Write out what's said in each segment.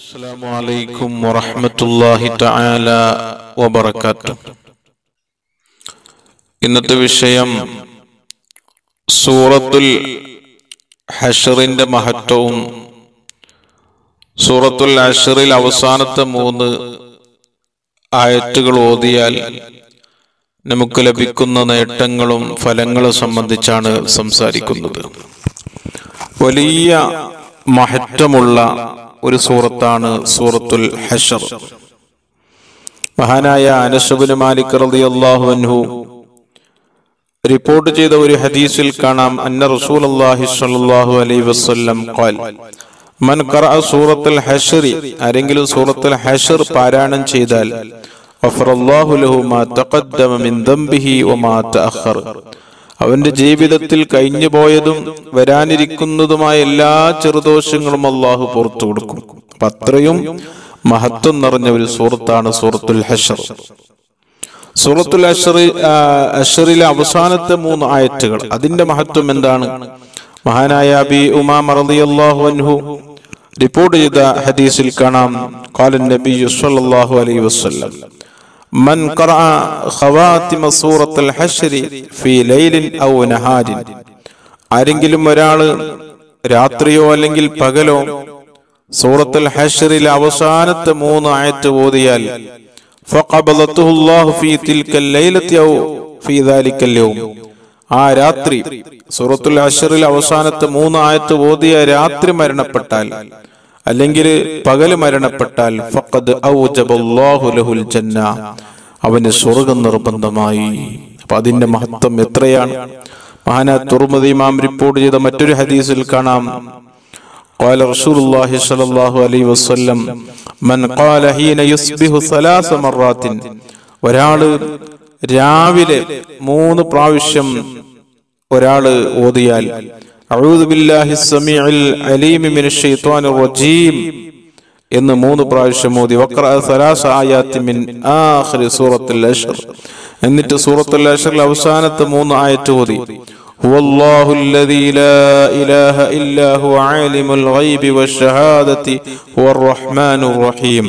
السلام عليكم ورحمة الله تعالى وبركاته ഇന്നത്തെ വിഷയം സൂറത്തുൽ ഹഷറിന്റെ മഹത്വവും സൂറത്തുൽ ഹഷറിൽ അവസാനത്തെ മൂന്ന് ആയത്തുകൾ ഓതിയാൽ നമുക്ക് ലഭിക്കുന്ന നേട്ടങ്ങളും ഫലങ്ങളും സംബന്ധിച്ചാണ് സംസാരിക്കുന്നത് വലിയ മഹത്വമുള്ള ഒരു സൂറത്താണ് സൂറത്തുൽ ഹഷർ മഹാനായ അനസുബിന് മാലിക് റളിയല്ലാഹു അൻഹു റിപ്പോർട്ട് ചെയ്ത ഒരു ഹദീസിൽ കാണാം അന്ന റസൂലുള്ളാഹി സ്വല്ലല്ലാഹു അലൈഹി വസല്ലം ഖാൽ മൻ ഖറഅ സൂറത്തുൽ ഹഷർ ആരെങ്കിലും സൂറത്തുൽ ഹഷർ പാരായണം ചെയ്താൽ ഗഫറല്ലാഹു ലഹു മാ തഖദ്ദമ മിൻ ദംബിഹി വമാ തഅഖർ അവന്റെ ജീവിതത്തിൽ കഴിഞ്ഞു പോയതും വരാനിരിക്കുന്നതുമായ എല്ലാ ചെറുദോഷങ്ങളും അള്ളാഹു പുറത്തു കൊടുക്കും അപ്പൊ അത്രയും മഹത്വം നിറഞ്ഞ ഒരു സൂറത്താണ് സൂറത്തുൽ ഹഷർ സൂറത്തുൽ അഷറി അഷറിലെ അവസാനത്തെ മൂന്ന് ആയത്തുകൾ അതിന്റെ മഹത്വം എന്താണ് മഹാനായ അബി ഉമാം റളിയല്ലാഹു അൻഹു റിപ്പോർട്ട് ചെയ്ത ഹദീസിൽ കാണാം ഖാലൻ നബി സല്ലല്ലാഹു അലൈഹി വസല്ലം من قرأ خواتم سورة الحشر في ليل أو نهار ആരെങ്കിലും ഒരാള് രാത്രിയോ അല്ലെങ്കിൽ പകലോ സൂറത്തുൽ ഹഷറിലെ അവസാനത്തെ മൂന്ന് ആയത്ത് ഓതിയാൽ فقبضته الله في تلك الليلة أو في ذلك اليوم ആ രാത്രി സൂറത്തുൽ ഹഷറിൽ അവസാനത്തെ മൂന്ന് ആയത്ത് ഓതിയ രാത്രി മരണപ്പെട്ടാൽ അല്ലെങ്കിൽ പകല് മരണപ്പെട്ടാൽ ഫഖദ് ഔജബല്ലാഹു ലഹുൽ ജന്ന അവന് സ്വർഗം നിർബന്ധമായി അപ്പൊ അതിന്റെ മഹത്വം എത്രയാണ് മഹാന തുറമുദി ഇമാം റിപ്പോർട്ട് ചെയ്ത മറ്റൊരു ഹദീസിൽ കാണാം قال رسول الله صلى الله عليه وسلم من قال حين يصبح ثلاث مرات ഒരാള് രാവിലെ മൂന്ന് പ്രാവശ്യം ഒരാള് ഓതിയാൽ أعوذ بالله السميع العليم من الشيطان الرجيم എന്ന് മൂന്ന് പ്രാവശ്യം ഓതി വക്ര സലാസ ആയാത്തി മിൻ ആഖിരി സൂറത്തുൽ അഷ്ർ എന്നിട്ട് സൂറത്തുൽ അഷ്റിൽ അവസാനത്തെ മൂന്ന് ആയത്ത് ഓതി هو الله الذي لا إله إلا هو عالم الغيب والشهادة هو الرحمن الرحيم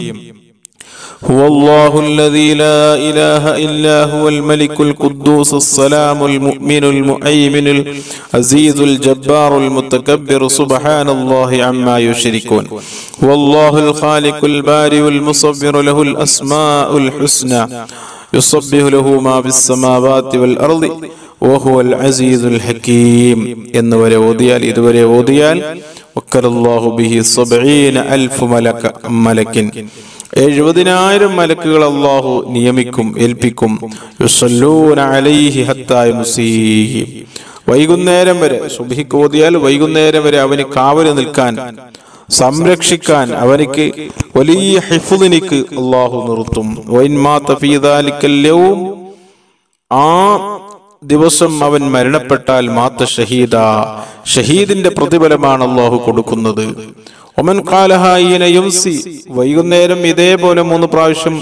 هو الله الذي لا إله إلا هو الملك القدوس السلام المؤمن المؤمن العزيز الجبار المتكبر سبحان الله عما يشركون هو الله الخالق البارئ المصبر له الأسماء الحسنى يصبح له ما في السماوات والأرض وهو العزيز الحكيم എന്ന് വരെ ഓതിയാൽ ഇതുവരെ ഓതിയാൽ വക്കറല്ലാഹു ബിഹി സബഈന അൽഫ് മലക മലക്കിൻ എഴുപതിനായിരം മലക്കുകൾ അള്ളാഹു നിയമിക്കും ഏൽപ്പിക്കും യുസല്ലൂന അലൈഹി ഹത്താ യുംസീഹി വൈകുന്നേരം വരെ സുബഹിക്ക് ഓതിയാൽ വൈകുന്നേരം വരെ അവന് കാവല് നിൽക്കാൻ സംരക്ഷിക്കാൻ അവനിക്ക് വലിയ ഹിഫുദിനിക്ക് അള്ളാഹു നിർത്തും ആ ദിവസം അവൻ മരണപ്പെട്ടാൽ മാത്ത ഷഹീദ ഷഹീദിന്റെ പ്രതിഫലമാണ് അള്ളാഹു കൊടുക്കുന്നത് ഒമൻ കാലഹായിന യുംസി വൈകുന്നേരം ഇതേപോലെ മൂന്ന് പ്രാവശ്യം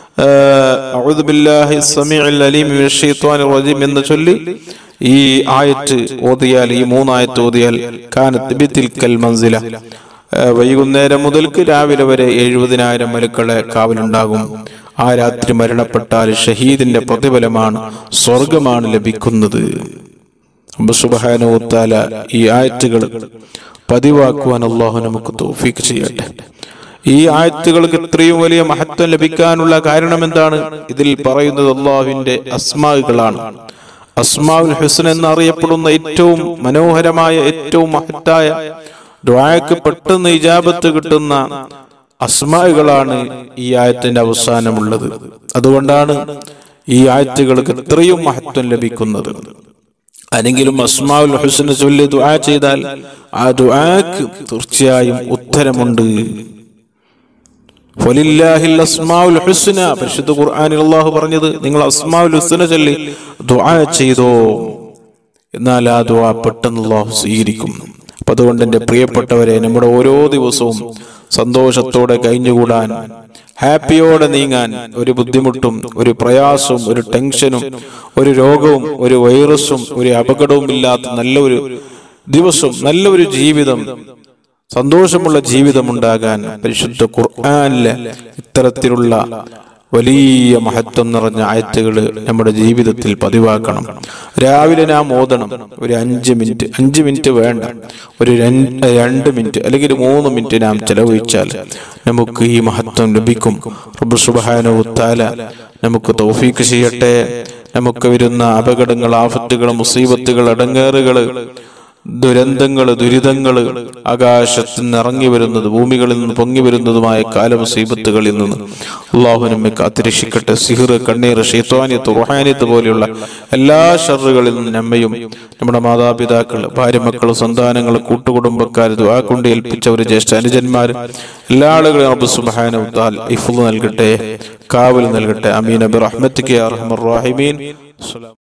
എന്ന് ചൊല്ലി ഈ ആയത്ത് ഓതിയാൽ ഈ മൂന്നായത്ത് ഓതിയാൽ കാനത്ത് മൻസില വൈകുന്നേരം മുതൽക്ക് രാവിലെ വരെ എഴുപതിനായിരം മലുക്കളെ കാവലുണ്ടാകും ആ രാത്രി മരണപ്പെട്ടാൽ ഷഹീദിന്റെ പ്രതിഫലമാണ് സ്വർഗമാണ് ലഭിക്കുന്നത് സുബഹാനോത്താല ഈ ആയത്തുകൾ പതിവാക്കുവാൻ അള്ളാഹു നമുക്ക് തോഫീക്ക് ചെയ്യട്ടെ ഈ ആയത്തുകൾക്ക് ഇത്രയും വലിയ മഹത്വം ലഭിക്കാനുള്ള കാരണം എന്താണ് ഇതിൽ പറയുന്നത് അള്ളാഹുവിന്റെ അസ്മാകളാണ് അസ്മാഉൽ ഹുസൻ എന്നറിയപ്പെടുന്ന ഏറ്റവും മനോഹരമായ ഏറ്റവും മഹത്തായ ദ്വായക്ക് പെട്ടെന്ന് ഇജാബത്ത് കിട്ടുന്ന അസ്മാകളാണ് ഈ ആയത്തിന്റെ അവസാനമുള്ളത് അതുകൊണ്ടാണ് ഈ ആയത്തുകൾക്ക് ഇത്രയും മഹത്വം ലഭിക്കുന്നത് ആരെങ്കിലും അസ്മാഉൽ ഹുസനെ ചൊല്ലി ദുആ ചെയ്താൽ ആ ദുആക്ക് തീർച്ചയായും ഉത്തരമുണ്ട് ഹുസ്ന പരിശുദ്ധ ഖുർആനിൽ അള്ളാഹു പറഞ്ഞത് നിങ്ങൾ അസ്മാഉൽ ഹുസ്ന ചൊല്ലി ദുആ ചെയ്തോ എന്നാൽ ആ ദുആ പെട്ടെന്ന് അള്ളാഹു സ്വീകരിക്കും അപ്പൊ അതുകൊണ്ട് എൻ്റെ പ്രിയപ്പെട്ടവരെ നമ്മുടെ ഓരോ ദിവസവും സന്തോഷത്തോടെ കഴിഞ്ഞുകൂടാൻ ഹാപ്പിയോടെ നീങ്ങാൻ ഒരു ബുദ്ധിമുട്ടും ഒരു പ്രയാസവും ഒരു ടെൻഷനും ഒരു രോഗവും ഒരു വൈറസും ഒരു അപകടവും ഇല്ലാത്ത നല്ലൊരു ദിവസം നല്ലൊരു ജീവിതം സന്തോഷമുള്ള ജീവിതമുണ്ടാകാൻ പരിശുദ്ധ ഖുർആനിലെ ഇത്തരത്തിലുള്ള വലിയ മഹത്വം നിറഞ്ഞ ആയത്തുകൾ നമ്മുടെ ജീവിതത്തിൽ പതിവാക്കണം രാവിലെ നാം ഓതണം ഒരു അഞ്ച് മിനിറ്റ് അഞ്ച് മിനിറ്റ് വേണ്ട ഒരു രൺ- രണ്ട് മിനിറ്റ് അല്ലെങ്കിൽ ഒരു മൂന്ന് മിനിറ്റ് നാം ചെലവഴിച്ചാൽ നമുക്ക് ഈ മഹത്വം ലഭിക്കും റബ്ബ് സുബ്ഹാനഹു തആല നമുക്ക് തൗഫീക്ക് ചെയ്യട്ടെ നമുക്ക് വരുന്ന അപകടങ്ങൾ ആഫത്തുകൾ മുസീബത്തുകൾ അടങ്ങേറുകൾ ദുരന്തങ്ങൾ ദുരിതങ്ങൾ ആകാശത്ത് നിന്ന് ഇറങ്ങി വരുന്നത് ഭൂമികളിൽ നിന്ന് പൊങ്ങി വരുന്നതുമായ കാലമുസീബത്തുകളിൽ നിന്ന് അള്ളാഹു നമ്മെ കാത്തിരക്ഷിക്കട്ടെ സിഹിർ കണ്ണീർ ഷെയ്ത്വാനിയത്ത് റുഹാനിയത്ത് പോലെയുള്ള എല്ലാ ഷറുകളിൽ നിന്നും നമ്മയും നമ്മുടെ മാതാപിതാക്കൾ ഭാര്യമക്കൾ സന്താനങ്ങൾ കൂട്ടുകുടുംബക്കാർ ദുആ കൊണ്ട് ഏൽപ്പിച്ചവർ ജ്യേഷ്ഠ അനുജന്മാർ എല്ലാ ആളുകളും റബ്ബ് സുബ്ഹാനഹു വതആല ഇഫ്ള് നൽകട്ടെ കാവൽ നൽകട്ടെ അമീൻ അബി റഹ്മത്തിക്ക് യാ അർഹമർ റഹീമീൻ